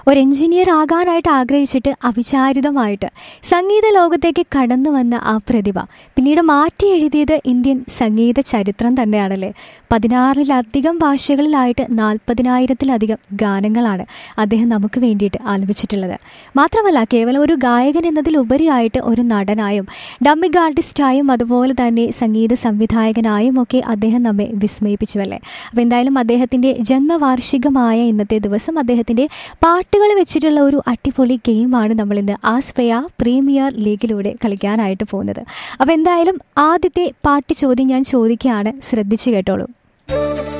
ഒരു എഞ്ചിനീയർ ആകാനായിട്ട് ആഗ്രഹിച്ചിട്ട് അവിചാരിതമായിട്ട് സംഗീത ലോകത്തേക്ക് കടന്നു വന്ന ആ പ്രതിഭ പിന്നീട് മാറ്റി എഴുതിയത് ഇന്ത്യൻ സംഗീത ചരിത്രം തന്നെയാണല്ലേ പതിനാറിലധികം ഭാഷകളിലായിട്ട് നാൽപ്പതിനായിരത്തിലധികം ഗാനങ്ങളാണ് അദ്ദേഹം നമുക്ക് വേണ്ടിയിട്ട് ആലപിച്ചിട്ടുള്ളത് മാത്രമല്ല കേവലം ഒരു ഗായകൻ എന്നതിലുപരിയായിട്ട് ഒരു നടനായും ഡമ്മിക് ആർട്ടിസ്റ്റായും അതുപോലെ തന്നെ സംഗീത സംവിധായകനായും ഒക്കെ അദ്ദേഹം നമ്മെ വിസ്മയിപ്പിച്ചുവല്ലേ അപ്പോൾ എന്തായാലും അദ്ദേഹത്തിൻ്റെ ജന്മവാർഷികമായ ഇന്നത്തെ ദിവസം അദ്ദേഹത്തിൻ്റെ പാട്ടുകൾ വെച്ചിട്ടുള്ള ഒരു അടിപൊളി ഗെയിമാണ് നമ്മളിന്ന് ആസ്പ്രയ പ്രീമിയർ ലീഗിലൂടെ കളിക്കാനായിട്ട് പോകുന്നത് അപ്പോൾ എന്തായാലും ആദ്യത്തെ പാട്ട് ചോദ്യം ഞാൻ ചോദിക്കുകയാണ് ശ്രദ്ധിച്ചു കേട്ടോളൂ